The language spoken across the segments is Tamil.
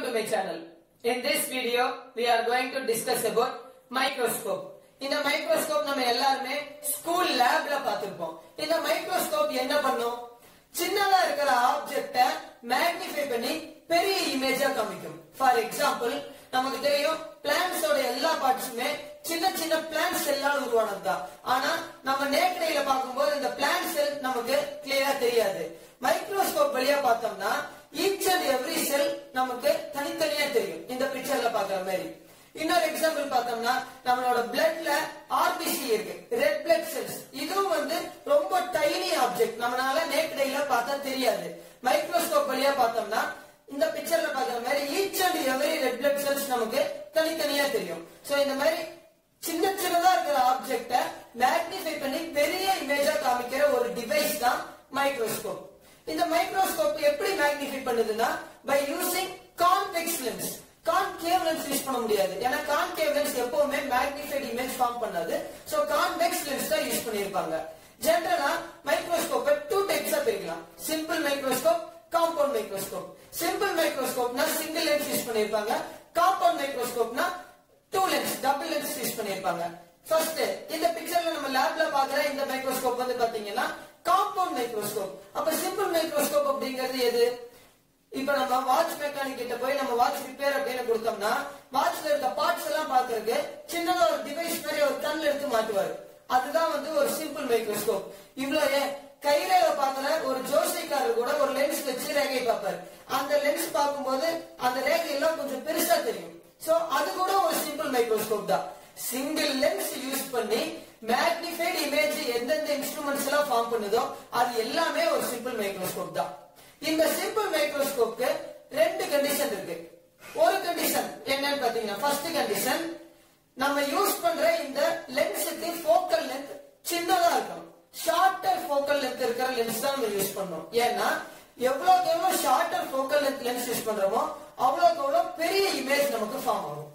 to my channel. In this video, we are going to discuss about microscope. இந்த மைக்ரோஸ்கோப் நம்ம எல்லாருமே ஸ்கூல் லேப்ல பார்த்திருப்போம் இந்த மைக்ரோஸ்கோப் என்ன பண்ணும் சின்னதா இருக்கிற ஆப்ஜெக்ட மேக்னிஃபை பண்ணி பெரிய இமேஜா காமிக்கும் ஃபார் எக்ஸாம்பிள் நமக்கு தெரியும் பிளான்ஸோட எல்லா பார்ட்ஸுமே சின்ன சின்ன பிளான்ட் செல்லால் உருவானது தான் ஆனா நம்ம நேக்கடையில பார்க்கும்போது இந்த பிளான்ட் செல் நமக்கு கிளியரா தெரியாது மைக்ரோஸ்கோப் வழியா பார்த்தோம்னா ஈச் அண்ட் எவ்ரி செல் நமக்கு தனித்தனியா தெரியும் இந்த பிக்சர்ல பாக்குற மாதிரி இன்னொரு எக்ஸாம்பிள் பார்த்தோம்னா நம்மளோட பிளட்ல ஆர்பிசி இருக்கு ரெட் பிளட் செல்ஸ் இதுவும் வந்து ரொம்ப டைனி ஆப்ஜெக்ட் நம்மளால நேக்கடையில பார்த்தா தெரியாது மைக்ரோஸ்கோப் வழியா பார்த்தோம்னா இந்த பிக்சர்ல பாக்குற மாதிரி each and every red blood cells நமக்கு தனித்தனியா தெரியும் சோ இந்த மாதிரி சின்ன சின்னதா இருக்கிற ஆப்ஜெக்ட மேக்னிஃபை பண்ணி பெரிய இமேஜா காமிக்கிற ஒரு டிவைஸ் தான் மைக்ரோஸ்கோப் இந்த மைக்ரோஸ்கோப் எப்படி மேக்னிஃபை பண்ணுதுன்னா by using convex lens concave lens use பண்ண முடியாது ஏன்னா கான்கேவ் லென்ஸ் எப்பவுமே மேக்னிஃபைட் இமேஜ் ஃபார்ம் பண்ணாது சோ கான்வெக்ஸ் லென்ஸ் தான் யூஸ் பண்ணிருப்பாங்க ஜெனரலா மைக்ரோஸ்கோப்பை டூ டைப்ஸா பிரிக்கலாம் simple microscope compound microscope simple மைக்ரோஸ்கோப்னா சிங்கிள் லென்ஸ் யூஸ் பண்ணிருப்பாங்க காம்பவுண்ட் மைக்ரோஸ்கோப்னா two lens double lens use பண்ணிருப்பாங்க ஃபர்ஸ்ட் இந்த பிக்சர்ல நம்ம லேப்ல பாக்குற இந்த மைக்ரோஸ்கோப் வந்து பாத்தீங்கன்னா காம்பவுண்ட் மைக்ரோஸ்கோப் அப்ப சிம்பிள் மைக்ரோஸ்கோப் அப்படிங்கிறது எது இப்ப நம்ம வாட்ச் மெக்கானிக் கிட்ட போய் நம்ம வாட்ச் ரிப்பேர் அப்படின்னு கொடுத்தோம்னா வாட்ச்ல இருக்க பார்ட்ஸ் எல்லாம் பாக்குறதுக்கு சின்னதா ஒரு டிவைஸ் மாதிரி ஒரு கண்ணுல எடுத்து மாட்டுவாரு அதுதான் வந்து ஒரு சிம்பிள் மைக்ரோஸ்கோப் இவ்வளவு ஏன் கைரேகை பாக்குற ஒரு ஜோசிக்காரர் கூட ஒரு லென்ஸ் வச்சு ரேகை பார்ப்பாரு அந்த லென்ஸ் பார்க்கும்போது அந்த ரேகை எல்லாம் கொஞ்சம் பெருசா தெரியும் சோ அது கூட ஒரு சிம்பிள் மைக்ரோஸ்கோப் தான் சிங்கிள் லென்ஸ் யூஸ் பண்ணி மேக்னிஃபைடு இமேஜ் எந்தெந்த இன்ஸ்ட்ருமெண்ட்ஸ் எல்லாம் ஃபார்ம் பண்ணுதோ அது எல்லாமே ஒரு சிம்பிள் மைக்ரோஸ்கோப் தான் இந்த சிம்பிள் மைக்ரோஸ்கோப்க்கு ரெண்டு கண்டிஷன் இருக்கு ஒரு கண்டிஷன் என்னன்னு பாத்தீங்கன்னா ஃபர்ஸ்ட் கண்டிஷன் நம்ம யூஸ் பண்ற இந்த லென்ஸுக்கு ஃபோக்கல் லென்த் சின்னதா இருக்கும் ஷார்ட்டர் ஃபோக்கல் லென்த் இருக்கிற லென்ஸ் தான் நம்ம யூஸ் பண்ணோம் ஏன்னா எவ்வளவுக்கு எவ்வளவு shorter focal length lens use பண்றோமோ அவ்வளவுக்கு அவ்வளவு பெரிய இமேஜ் நமக்கு ஃபார்ம் ஆகும்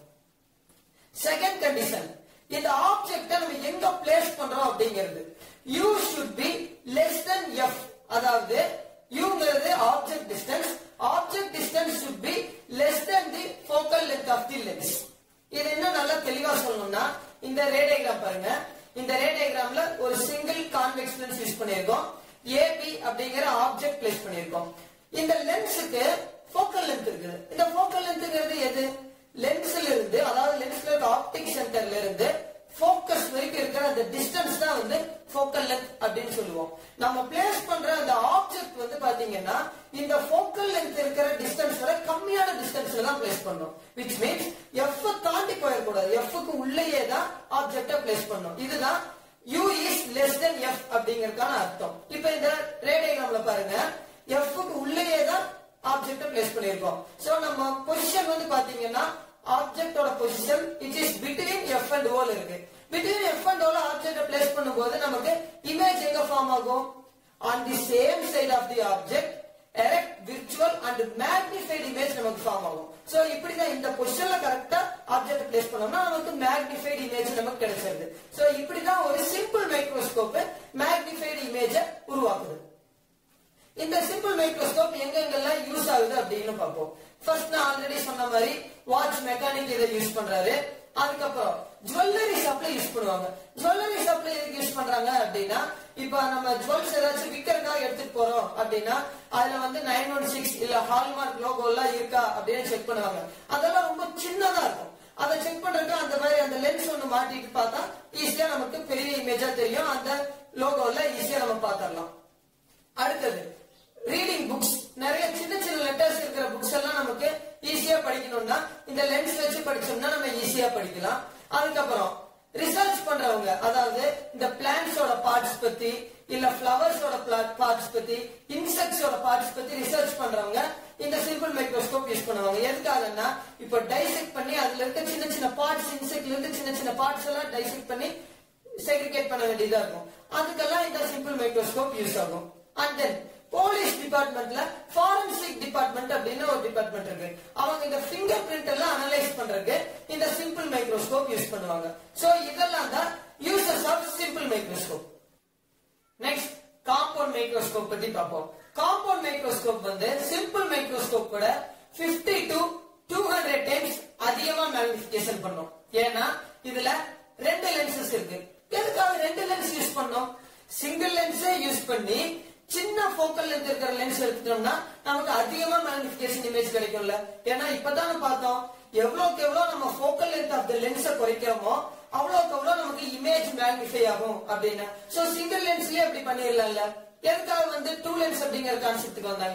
செகண்ட் கண்டிஷன் இந்த ஆப்ஜெக்ட நம்ம எங்க பிளேஸ் பண்றோம் அப்படிங்கிறது u should be less than f அதாவது யூங்கிறது object distance object distance should be less than the focal length of the lens இது இன்னும் நல்லா தெளிவா சொல்லணும்னா இந்த ரேடியோகிராம் பாருங்க இந்த ரேடியோகிராம்ல ஒரு சிங்கிள் கான்வெக்ஸ் லென்ஸ் யூஸ் பண்ணியிருக்கோம் ஏபி அப்படிங்கிற ஆப்ஜெக்ட் பிளேஸ் பண்ணியிருக்கோம் இந்த லென்ஸுக்கு ஃபோக்கல் லென்த் இருக்குது இந்த ஃபோக்கல் லென்த்ங்கிறது எது லென்ஸ்ல இருந்து அதாவது லென்ஸ்ல இருக்க ஆப்டிக் சென்டர்ல இருந்து ஃபோக்கஸ் வரைக்கும் இருக்கிற அந்த டிஸ்டன்ஸ் தான் வந்து ஃபோக்கல் லென்த் அப்படின்னு சொல்லுவோம் நம்ம பிளேஸ் பண்ற அந்த ஆப்ஜெக்ட் வந்து பாத்தீங்கன்னா இந்த ஃபோக்கல் லென்த் இருக்கிற டிஸ்டன்ஸ் விட கம்மியான டிஸ்டன்ஸ்ல தான் பிளேஸ் பண்ணோம் விச் மீன்ஸ் எஃப் தாண்டி போயிடக்கூடாது எஃப்க்கு உள்ளேயே தான் ஆப்ஜெக்ட பிளேஸ் பண்ணோம் இதுதான் u is less than f அப்படிங்கறதுக்கான அர்த்தம் இப்ப இந்த ரேடியோகிராம்ல பாருங்க எஃப்க்கு உள்ளேயே தான் ஆப்ஜெக்ட பிளேஸ் பண்ணிருக்கோம் சோ நம்ம பொசிஷன் வந்து பாத்தீங்கன்னா ஆப்ஜெக்டோட position it is between f and ஓல இருக்கு பிட்வீன் எஃப் அண்ட் ஓல ஆப்ஜெக்ட பிளேஸ் பண்ணும்போது நமக்கு இமேஜ் எங்க ஃபார்ம் ஆகும் on the same side of the object erect virtual and magnified image நமக்கு ஃபார்ம் ஆகும் சோ இப்படிதான் இந்த பொசிஷன்ல கரெக்டா ஆப்ஜெக்ட் பிளேஸ் பண்ணோம்னா நமக்கு மேக்னிஃபைட் இமேஜ் நமக்கு கிடைச்சிருது சோ இப்படிதான் ஒரு சிம்பிள் மைக்ரோஸ்கோப் மேக்னிஃபைட் இமேஜ உருவாக்குது இந்த சிம்பிள் மைக்ரோஸ்கோப் எங்கெங்கெல்லாம் யூஸ் ஆகுது அப்படின்னு பார்ப்போம் ஃபர்ஸ்ட் நான் ஆல்ரெடி சொன்ன மாதிரி வாட்ச் மெக்கானிக் இதை யூஸ் பண்றாரு அதுக்கப்புறம் ஜுவல்லரி சப்ளை யூஸ் பண்ணுவாங்க ஜுவல்லரி சப்ளை எதுக்கு யூஸ் பண்றாங்க அப்படின்னா இப்ப நம்ம ஜுவல்ஸ் ஏதாச்சும் விக்கிறதுக்காக எடுத்துட்டு போறோம் அப்படின்னா அதுல வந்து நைன் ஒன் சிக்ஸ் இல்ல ஹால்மார்க் லோகோ எல்லாம் இருக்கா அப்படின்னு செக் பண்ணுவாங்க அதெல்லாம் ரொம்ப சின்னதா இருக்கும் அதை செக் பண்றதுக்கு அந்த மாதிரி அந்த லென்ஸ் ஒண்ணு மாட்டிட்டு பார்த்தா ஈஸியா நமக்கு பெரிய இமேஜா தெரியும் அந்த லோகோல ஈஸியா நம்ம பாத்திரலாம் அடுத்தது ரீடிங் புக்ஸ் நிறைய சின்ன சின்ன லெட்டர்ஸ் இருக்கிற புக்ஸ் எல்லாம் நமக்கு ஈஸியா படிக்கணும்னா இந்த லென்ஸ் வச்சு படிச்சோம்னா நம்ம ஈஸியா படிக்கலாம் அதுக்கப்புறம் ரிசர்ச் பண்றவங்க அதாவது இந்த பிளான்ட்ஸோட பார்ட்ஸ் பத்தி இல்ல பிளவர்ஸோட பார்ட்ஸ் பத்தி இன்செக்ட்ஸோட பார்ட்ஸ் பத்தி ரிசர்ச் பண்றவங்க இந்த சிம்பிள் மைக்ரோஸ்கோப் யூஸ் பண்ணுவாங்க எதுக்காகன்னா இப்போ டைசெக்ட் பண்ணி அதுல இருக்க சின்ன சின்ன பார்ட்ஸ் இன்செக்ட்ல இருந்து சின்ன சின்ன பார்ட்ஸ் எல்லாம் டைசெக்ட் பண்ணி செக்ரிகேட் பண்ண வேண்டியதா இருக்கும் அதுக்கெல்லாம் இந்த சிம்பிள் மைக்ரோஸ்கோப் யூஸ் ஆகும் அண்ட் தென் போலீஸ் டிபார்ட்மெண்ட்ல ஃபாரன்சிக் டிபார்ட்மெண்ட் அப்படின்னு ஒரு டிபார்ட்மெண்ட் இருக்கு அவங்க இந்த ஃபிங்கர் பிரிண்ட் எல்லாம் அனலைஸ் பண்றதுக்கு இந்த சிம்பிள் மைக்ரோஸ்கோப் யூஸ் பண்ணுவாங்க சோ இதெல்லாம் தான் uses of simple microscope next compound microscope பத்தி பார்ப்போம் காம்பவுண்ட் மைக்ரோஸ்கோப் வந்து சிம்பிள் மைக்ரோஸ்கோப் கூட 50 டு நமக்கு அதிகமா மேக்னிபிகேஷன் இமேஜ் கிடைக்கும்ல ஏன்னா இப்பதான் பார்த்தோம் எவ்வளவுக்கு எவ்வளவு நம்ம ஃபோக்கல் லென்த் ஆஃப் த லென்ஸை குறைக்கிறோமோ அவ்வளவுக்கு எவ்வளவு நமக்கு இமேஜ் மேக்னிஃபை ஆகும் அப்படின்னு சோ சிங்கிள் லென்ஸ்லயே அப்படி பண்ணிடலாம்ல எதுக்காக வந்து டூ லென்ஸ் அப்படிங்கிற கான்செப்டுக்கு வந்தாங்க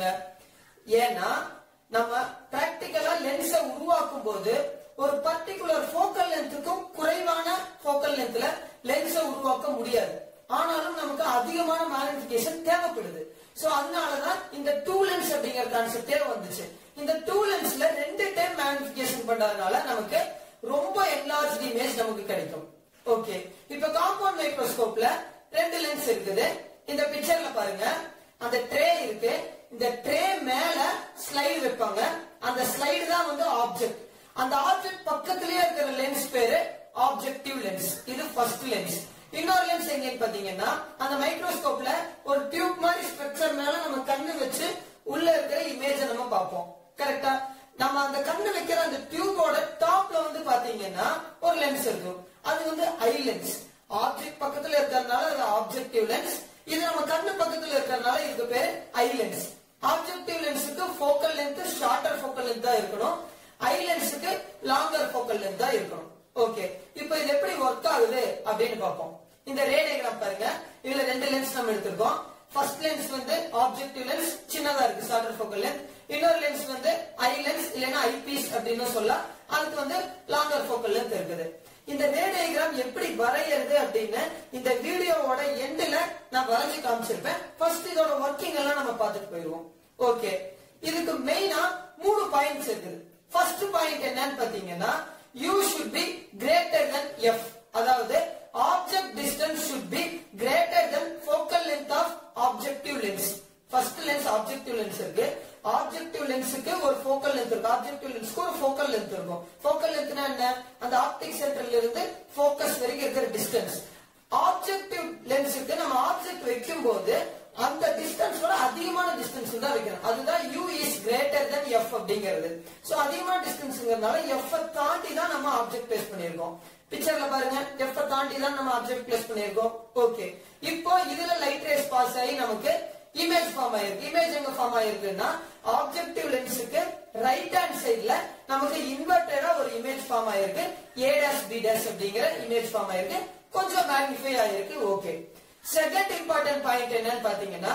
ஏன்னா நம்ம பிராக்டிக்கலா லென்ஸை உருவாக்கும் போது ஒரு பர்டிகுலர் ஃபோக்கல் லென்த்துக்கும் குறைவான ஃபோக்கல் லென்த்ல லென்ஸை உருவாக்க முடியாது ஆனாலும் நமக்கு அதிகமான மேக்னிபிகேஷன் தேவைப்படுது சோ அதனாலதான் இந்த டூ லென்ஸ் அப்படிங்கிற கான்செப்டே வந்துச்சு இந்த டூ லென்ஸ்ல ரெண்டு டைம் மேக்னிபிகேஷன் பண்றதுனால நமக்கு ரொம்ப என்லார்ஜ் இமேஜ் நமக்கு கிடைக்கும் ஓகே இப்ப காம்பவுண்ட் மைக்ரோஸ்கோப்ல ரெண்டு லென்ஸ் இருக்குது இந்த பிக்சர்ல பாருங்க அந்த ட்ரே இருக்கு இந்த ட்ரே மேல ஸ்லைடு வைப்பாங்க அந்த ஸ்லைடு தான் வந்து ஆப்ஜெக்ட் அந்த ஆப்ஜெக்ட் பக்கத்திலேயே இருக்கிற லென்ஸ் பேரு ஆப்ஜெக்டிவ் லென்ஸ் இது ஃபர்ஸ்ட் லென்ஸ் இன்னொரு லென்ஸ் எங்கன்னு பாத்தீங்கன்னா அந்த மைக்ரோஸ்கோப்ல ஒரு டியூப் மாதிரி ஸ்ட்ரக்சர் மேல நம்ம கண்ணு வச்சு உள்ள இருக்கிற இமேஜ நம்ம பார்ப்போம் கரெக்டா நம்ம அந்த கண்ணு வைக்கிற அந்த டியூபோட டாப்ல வந்து பாத்தீங்கன்னா ஒரு லென்ஸ் இருக்கும் அது வந்து ஐ லென்ஸ் ஆப்ஜெக்ட் பக்கத்துல இருக்கிறதுனால அது ஆப்ஜெக்டிவ் லென்ஸ் இது நம்ம கண்ணு பக்கத்துல இருக்கிறதுனால இதுக்கு பேர் ஐ லென்ஸ் ஆப்ஜெக்டிவ் லென்ஸுக்கு focal length shorter focal length தான் இருக்கணும் ஐ லென்ஸுக்கு லாங்கர் ஃபோக்கல் லென்த் தான் இருக்கணும் ஓகே இப்போ இது எப்படி ஒர்க் ஆகுது அப்படின்னு பார்ப்போம் இந்த ரே டயக்ராம் பாருங்க இதுல ரெண்டு லென்ஸ் நம்ம எடுத்திருக்கோம் ஃபர்ஸ்ட் லென்ஸ் வந்து ஆப்ஜெக்டிவ் லென்ஸ் சின்னதா இருக்கு ஷார்ட்டர் ஃபோக்கல் லென்த் இன்னொரு லென்ஸ் வந்து ஐ லென்ஸ் இல்லைன்னா ஐ பீஸ் அப்படின்னு சொல்லலாம் அதுக்கு வந்து லாங்கர் ஃபோக்கல் லென்த் இருக்குது இந்த ரே டயக்ராம் எப்படி வரையறது அப்படின்னு இந்த வீடியோவோட எண்ட்ல நான் வரைஞ்சு காமிச்சிருப்பேன் ஃபர்ஸ்ட் இதோட ஒர்க்கிங் எல்லாம் நம்ம பார்த்துட்டு போயிடுவோம் ஓகே இதுக்கு மெயினா மூணு பாயிண்ட்ஸ் இருக்குது ஃபர்ஸ்ட் பாயிண்ட் என்னன்னு பாத்தீங்கன்னா u should be greater than f அதாவது object distance should be greater than focal length of objective lens first lens objective lens இருக்கு ஆப்ஜெக்டிவ் லென்ஸுக்கு ஒரு ஃபோக்கல் லென்த் இருக்கு ஆப்ஜெக்டிவ் லென்ஸ்க்கு ஒரு ஃபோக்கல் லென்த் இருக்கும் ஃபோக்கல் லென்த்னா என்ன அந்த ஆப்டிக் சென்டர்ல இருந்து ஃபோக்கஸ் வரைக்கும் இருக்கிற டிஸ்டன்ஸ் ஆப்ஜெக்டிவ் லென்ஸுக்கு நம்ம ஆப்ஜெக்ட் வைக்கும் போது அந்த டிஸ்டன்ஸோட அதிகமான டிஸ்டன்ஸ் தான் வைக்கணும் அதுதான் u is greater than f அப்படிங்கிறது சோ அதிகமான டிஸ்டன்ஸ்ங்கிறதுனால f தாண்டி தான் நம்ம ஆப்ஜெக்ட் பிளேஸ் பண்ணிருக்கோம் பிக்சர்ல பாருங்க f தாண்டி தான் நம்ம ஆப்ஜெக்ட் பிளேஸ் பண்ணிருக்கோம் ஓகே இப்போ இதுல லைட் ரேஸ் பாஸ் ஆகி நமக்கு இமேஜ் ஃபார்ம் ஆயிருக்கு இமேஜ் எங்க ஃபார்ம் ஆயிருக்குன்னா ஆப்ஜெக்டிவ் லென்ஸுக்கு ரைட் ஹேண்ட் சைடுல நமக்கு இன்வெர்டடா ஒரு இமேஜ் ஃபார்ம் ஆயிருக்கு ஏ டேஷ் பி டேஷ் அப்படிங்கிற இமேஜ் ஃபார்ம் ஆயிருக்கு கொஞ்சம் மேக்னிஃபை ஆயிருக்கு ஓகே செகண்ட் இம்பார்ட்டன்ட் பாயிண்ட் என்னன்னு பாத்தீங்கன்னா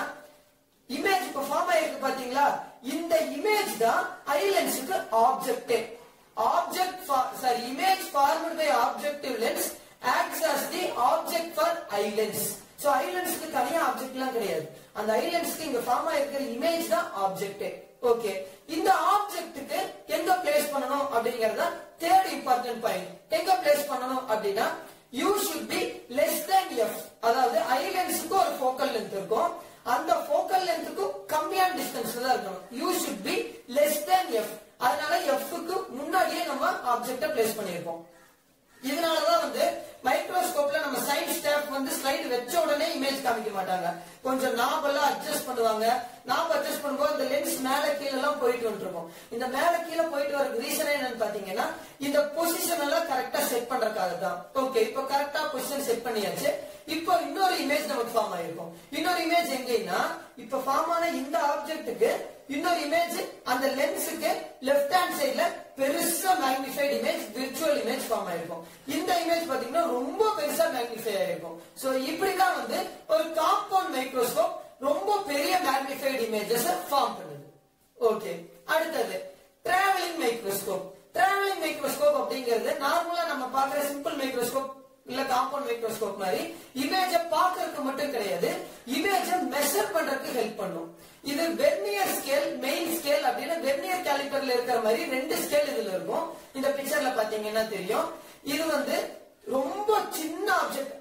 இமேஜ் இப்ப ஃபார்ம் ஆயிருக்கு பாத்தீங்களா இந்த இமேஜ் தான் ஐ லென்ஸுக்கு object object sorry image formed by objective lens acts as the object for eye lens so eye லென்ஸ்க்கு தனியா ஆப்ஜெக்ட்லாம் கிடையாது அந்த ஐ லென்ஸ்க்கு இங்க ஃபார்ம் ஆயிருக்கிற இமேஜ் தான் ஆப்ஜெக்ட் ஓகே இந்த ஆப்ஜெக்ட்டுக்கு எங்க பிளேஸ் பண்ணணும் அப்படிங்கறத தேர்ட் இம்பார்ட்டன்ட் பாயிண்ட் எங்க பிளேஸ் பண்ணணும் அப்படின்னா u should be less than f அதாவது ஐ லென்ஸுக்கு ஒரு ஃபோக்கல் லென்த் இருக்கும் அந்த ஃபோக்கல் லென்த்துக்கும் கம்மியான டிஸ்டன்ஸ்ல தான் இருக்கணும் u should be less than f அதனால எஃப்க்கு முன்னாடியே நம்ம ஆப்ஜெக்ட பிளேஸ் பண்ணியிருப்போம் இதனாலதான் வந்து மைக்ரோஸ்கோப்ல நம்ம சயின்ஸ் ஸ்டாஃப் வந்து ஸ்லைடு வச்ச உடனே இமேஜ் காமிக்க மாட்டாங்க கொஞ்சம் நாப் எல்லாம் அட்ஜஸ்ட் பண்ணுவாங்க நாப் அட்ஜஸ்ட் பண்ணும்போது இந்த லென்ஸ் மேல கீழ எல்லாம் போயிட்டு வந்துருக்கும் இந்த மேல கீழே போயிட்டு வரதுக்கு ரீசன் என்னன்னு பாத்தீங்கன்னா இந்த பொசிஷன் எல்லாம் கரெக்டா செட் பண்றதுக்காக தான் ஓகே இப்போ கரெக்டா பொசிஷன் செட் பண்ணியாச்சு இப்போ இன்னொரு இமேஜ் நமக்கு ஃபார்ம் ஆயிருக்கும் இன்னொரு இமேஜ் எங்கன்னா இப்ப ஃபார்ம் ஆன இந்த ஆப்ஜெக்ட்டுக்கு இன்னொரு இமேஜ் அந்த லென்ஸுக்கு லெஃப்ட் ஹேண்ட் சைடுல பெருசா magnified image virtual image form ஆயிருக்கும் இந்த இமேஜ் பாத்தீங்கன்னா ரொம்ப பெருசா மேக்னிஃபை ஆயிருக்கும் சோ இப்படிதான் வந்து ஒரு காம்பவுண்ட் மைக்ரோஸ்கோப் ரொம்ப பெரிய மேக்னிஃபைட் இமேஜஸ் ஃபார்ம் பண்ணுது ஓகே அடுத்தது டிராவலிங் மைக்ரோஸ்கோப் டிராவலிங் மைக்ரோஸ்கோப் அப்படிங்கிறது நார்மலா நம்ம பாக்குற சிம்பிள் மைக்ரோஸ்கோப் இல்ல காம்பவுண்ட் மைக்ரோஸ்கோப் மாதிரி இமேஜ பாக்குறதுக்கு மட்டும் கிடையாது இமேஜ மெஷர் பண்றதுக்கு ஹெல்ப் பண்ணும் இது வெர்னியர் ஸ்கேல் மெயின் ஸ்கேல் அப்படின்னு வெர்னியர் கேலிப்பர்ல இருக்கிற மாதிரி ரெண்டு ஸ்கேல் இதுல இருக்கும் இந்த பிக்சர்ல பாத்தீங்கன்னா தெரியும் இது வந்து ரொம்ப சின்ன ஆப்ஜெக்ட்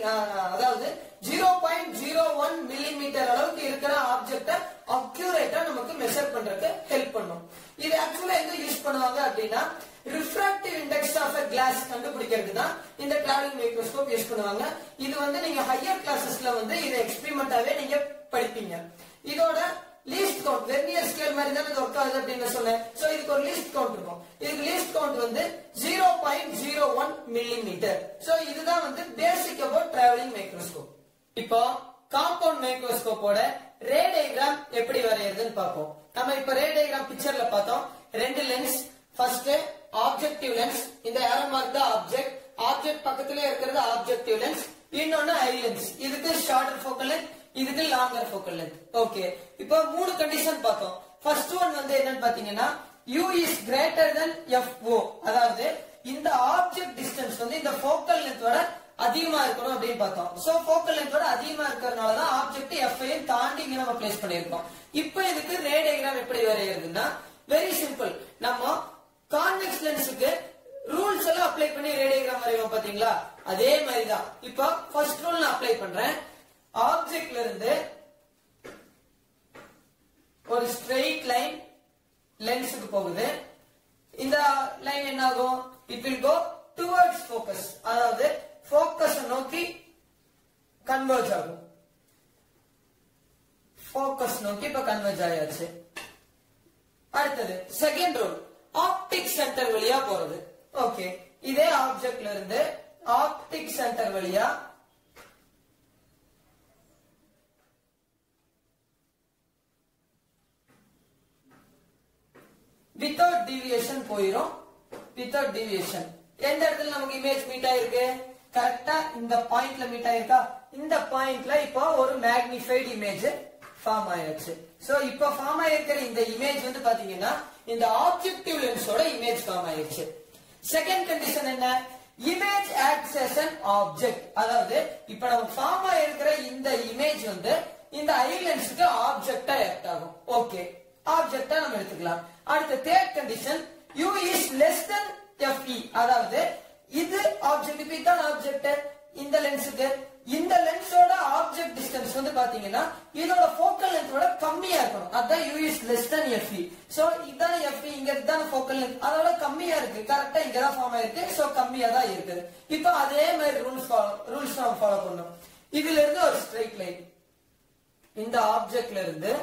அதாவது zero point zero one millimetre அளவுக்கு இருக்கிற ஆப்ஜெக்ட அக்யூரேட்டா நமக்கு மெஷர் பண்றதுக்கு ஹெல்ப் பண்ணும் இது ஆக்சுவலா எங்க யூஸ் பண்ணுவாங்க அப்படின்னா refractive index of a glass கண்டுபிடிக்கிறதுக்கு தான் இந்த டிராவலிங் மைக்ரோஸ்கோப் யூஸ் பண்ணுவாங்க இது வந்து நீங்க ஹையர் கிளாஸஸ்ல வந்து இது எக்ஸ்பெரிமெண்டாவே நீங்க படிப்பீங்க இதோட லீஸ்ட் கவுண்ட் வெர்னியர் ஸ்கேல் மாதிரி தான் இது ஒர்க் ஆகுது அப்படின்னு சொன்னேன் சோ இதுக்கு ஒரு லீஸ்ட் கவுண்ட் இருக்கும் இதுக்கு லீஸ்ட் கவுண்ட் வந்து zero point zero one millimetre so இதுதான் வந்து பேசிக் அபவுட் டிராவலிங் மைக்ரோஸ்கோப் இப்போ காம்பவுண்ட் மைக்ரோஸ்கோப்போட ரே டயக்ராம் எப்படி வரையறதுன்னு பார்ப்போம் நம்ம இப்ப ரே டயக்ராம் பிக்சர்ல பார்த்தோம் ரெண்டு லென்ஸ் ஃபர்ஸ்ட் ஆப்ஜெக்டிவ் லென்ஸ் இந்த ஏரோ மார்க் தான் ஆப்ஜெக்ட் ஆப்ஜெக்ட் பக்கத்துல இருக்கிறது ஆப்ஜெக்டிவ் லென்ஸ் இன்னொன்னு ஐ லென்ஸ் இதுக்கு ஷார்ட்டர் ஃபோக்கல் லென்த் இதுக்கு லாங்கர் ஃபோக்கல் லென்த் ஓகே இப்போ மூணு கண்டிஷன் பார்த்தோம் ஃபர்ஸ்ட் ஒன் வந்து என்னன்னு பாத்தீங்கன்னா u is greater than fo அதாவது இந்த ஆப்ஜெக்ட் டிஸ்டன்ஸ் வந்து இந்த ஃபோக்கல் லென்த்தோட அதிகமா இருக்கணும் அப்படின்னு பார்த்தோம் சோ ஃபோக்கல் லென்த்தோட அதிகமா இருக்கிறதுனால தான் ஆப்ஜெக்ட் எஃப் ஐயும் தாண்டி இங்க நம்ம பிளேஸ் பண்ணியிருக்கோம் இப்போ இதுக்கு ரே டயக்ராம் எப்படி வரைகிறதுன்னா வெரி சிம்பிள் நம்ம கான்வெக்ஸ் லென்ஸுக்கு ரூல்ஸ் எல்லாம் அப்ளை பண்ணி ரே டயக்ராம் வரைவோம் பாத்தீங்களா அதே மாதிரி தான் இப்போ ஃபர்ஸ்ட் ரூல் நான் அப்ளை பண்றேன் ஆப்ஜெக்ட்ல இருந்து ஒரு ஸ்ட்ரெயிட் லைன் லென்ஸுக்கு போகுது இந்த லைன் என்ன ஆகும் it will go towards focus அதாவது ஃபோக்கஸ் நோக்கி கன்வர்ஜ் ஆகும் ஃபோக்கஸ் நோக்கி இப்ப கன்வர்ஜ் ஆயாச்சு அடுத்தது செகண்ட் ரூல் ஆப்டிக் சென்டர் வழியா போறது ஓகே இதே ஆப்ஜெக்ட்ல இருந்து ஆப்டிக் சென்டர் வழியா வித்தவுட் டிவியேஷன் போயிரும் வித்தவுட் டிவியேஷன் எந்த இடத்துல நமக்கு இமேஜ் மீட் ஆயிருக்கு கரெக்டா இந்த பாயிண்ட்ல மீட் ஆயிருக்கா இந்த பாயிண்ட்ல இப்போ ஒரு மேக்னிஃபைடு இமேஜ் ஃபார்ம் ஆயிருச்சு சோ இப்போ ஃபார்ம் ஆயிருக்கிற இந்த இமேஜ் வந்து பாத்தீங்கன்னா இந்த ஆப்ஜெக்டிவ் லென்ஸோட இமேஜ் ஃபார்ம் ஆயிருச்சு செகண்ட் கண்டிஷன் என்ன image acts as an object அதாவது இப்ப நம்ம ஃபார்ம் ஆயிருக்கிற இந்த இமேஜ் வந்து இந்த ஐ லென்ஸுக்கு ஆப்ஜெக்டா ஆக்ட் ஆகும் ஓகே ஆப்ஜெக்டா நம்ம எடுத்துக்கலாம் அடுத்த third condition u is less than fe அதாவது இது ஆப்ஜெக்ட் இப்ப இதான் ஆப்ஜெக்ட் இந்த லென்ஸுக்கு இந்த லென்ஸோட ஆப்ஜெக்ட் டிஸ்டன்ஸ் வந்து பாத்தீங்கன்னா இதோட ஃபோக்கல் லென்த்தோட கம்மியா இருக்கணும் அதான் u is less than fe so இதான fe இங்க இதான ஃபோக்கல் லென்த் அதோட கம்மியா இருக்கு கரெக்டா இங்க தான் ஃபார்ம் ஆயிருக்கு சோ கம்மியா தான் இருக்குது இப்போ அதே மாதிரி ரூல்ஸ் ஃபாலோ ரூல்ஸ் நம்ம ஃபாலோ பண்ணணும் இதுல இருந்து ஒரு ஸ்ட்ரைட் லைன் இந்த ஆப்ஜெக்ட்ல இருந்து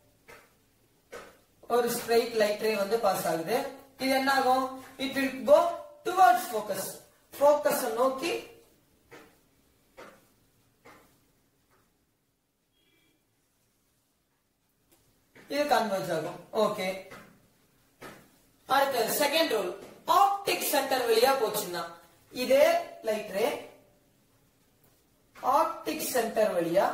ஒரு ஸ்ட்ரைட் லைட் ரே வந்து பாஸ் ஆகுது இது என்ன ஆகும் it will go towards focus focus நோக்கி இது கன்வர்ஜ் ஆகும் ஓகே அடுத்து செகண்ட் ரூல் ஆப்டிக் சென்டர் வழியா போச்சுன்னா இதே லைட் ரே ஆப்டிக் சென்டர் வழியா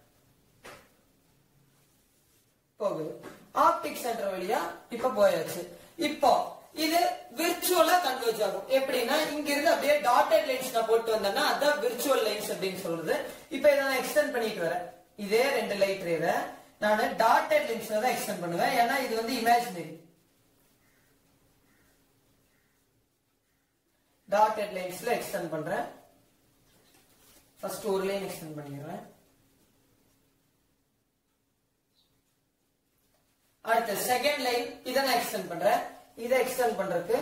போகுது ஆப்டிக் சென்டர் வழியா இப்ப போயாச்சு இப்போ இது விர்ச்சுவலா கன்வர்ஜ் ஆகும் எப்படின்னா இங்க இருந்து அப்படியே டாட்டட் லைன்ஸ் நான் போட்டு வந்தேன்னா அதான் விர்ச்சுவல் லைன்ஸ் அப்படின்னு சொல்றது இப்போ இதை நான் எக்ஸ்டெண்ட் பண்ணிட்டு வரேன் இதே ரெண்டு லைட் ரேவ நான் டாட்டட் லைன்ஸ்ல தான் எக்ஸ்டெண்ட் பண்ணுவேன் ஏன்னா இது வந்து இமேஜினரி டாட்டட் லைன்ஸ்ல எக்ஸ்டெண்ட் பண்றேன் ஃபர்ஸ்ட் ஒரு லைன் எக்ஸ்டெண்ட் பண்ணிடுறேன் அடுத்து செகண்ட் லைன் இதை நான் எக்ஸ்டெண்ட் பண்றேன் இதை எக்ஸ்டெண்ட் பண்றதுக்கு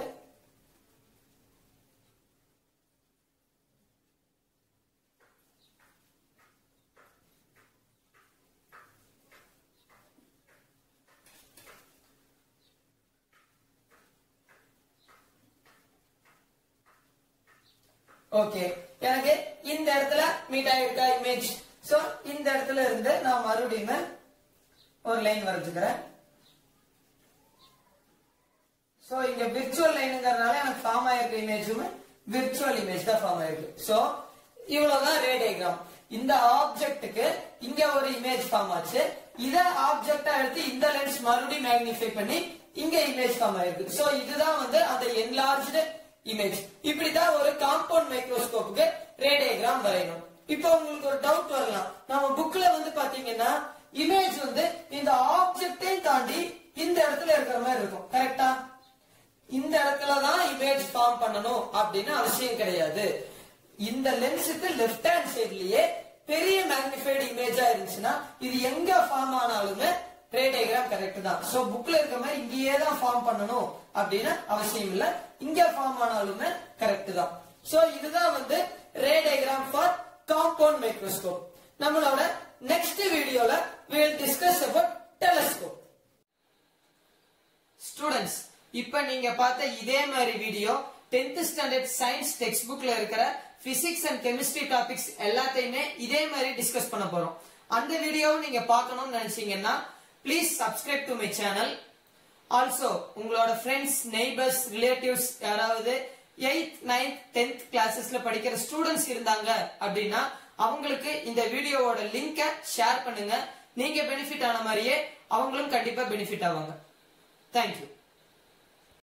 ஓகே எனக்கு இந்த இடத்துல மீட் ஆயிருக்கா இமேஜ் சோ இந்த இடத்துல இருந்து நான் மறுபடியும் ஒரு லைன் வரைஞ்சுக்கிறேன் சோ இங்க விர்ச்சுவல் லைனுங்கிறதுனால எனக்கு ஃபார்ம் ஆயிருக்க இமேஜும் விர்ச்சுவல் இமேஜ் தான் ஃபார்ம் ஆயிருக்கு சோ இவ்வளவுதான் ரே டயக்ராம் இந்த ஆப்ஜெக்ட்டுக்கு இங்க ஒரு இமேஜ் ஃபார்ம் ஆச்சு இத ஆப்ஜெக்டா எடுத்து இந்த லென்ஸ் மறுபடியும் மேக்னிஃபை பண்ணி இங்க இமேஜ் ஃபார்ம் ஆயிருக்கு சோ இதுதான் வந்து அந்த என்லார்ஜ்டு இமேஜ் இப்படிதான் ஒரு காம்பவுண்ட் மைக்ரோஸ்கோப்புக்கு ரே டயக்ராம் வரையணும் இப்போ உங்களுக்கு ஒரு டவுட் வரலாம் நம்ம புக்ல வந்து பாத்தீங்கன்னா இமேஜ் வந்து இந்த ஆப்ஜெக்டையும் தாண்டி இந்த இடத்துல இருக்கிற மாதிரி இருக்கும் கரெக்டா இந்த இடத்துல தான் இமேஜ் ஃபார்ம் பண்ணணும் அப்படின்னு அவசியம் கிடையாது இந்த லென்ஸுக்கு லெஃப்ட் ஹேண்ட் சைட்லயே பெரிய மேக்னிஃபைடு இமேஜா இருந்துச்சுன்னா இது எங்க ஃபார்ம் ஆனாலுமே ரே டயக்ராம் கரெக்ட் தான் சோ புக்ல இருக்க மாதிரி இங்கேயே தான் ஃபார்ம் பண்ணணும் அப்படின்னு அவசியம் இல்ல இங்க ஃபார்ம் ஆனாலுமே கரெக்ட் தான் சோ இதுதான் வந்து ray diagram for compound microscope நம்மளோட நெக்ஸ்ட் வீடியோல we'll discuss about telescope students இப்ப நீங்க பார்த்த இதே மாதிரி video 10th standard science text புக்ல இருக்கிற பிசிக்ஸ் அண்ட் கெமிஸ்ட்ரி டாபிக்ஸ் எல்லாத்தையுமே இதே மாதிரி டிஸ்கஸ் பண்ண போறோம் அந்த வீடியோவை நீங்க பார்க்கணும்னு நினைச்சீங்கன்னா please subscribe to my channel also உங்களோட ஃப்ரெண்ட்ஸ் நெய்பர்ஸ் ரிலேட்டிவ்ஸ் யாராவது எயித் நைன்த் டென்த் கிளாஸஸ்ல படிக்கிற ஸ்டூடெண்ட்ஸ் இருந்தாங்க அப்படின்னா அவங்களுக்கு இந்த வீடியோவோட லிங்கை ஷேர் பண்ணுங்க நீங்க பெனிஃபிட் ஆன மாதிரியே அவங்களும் கண்டிப்பா பெனிஃபிட் ஆவாங்க தேங்க்யூ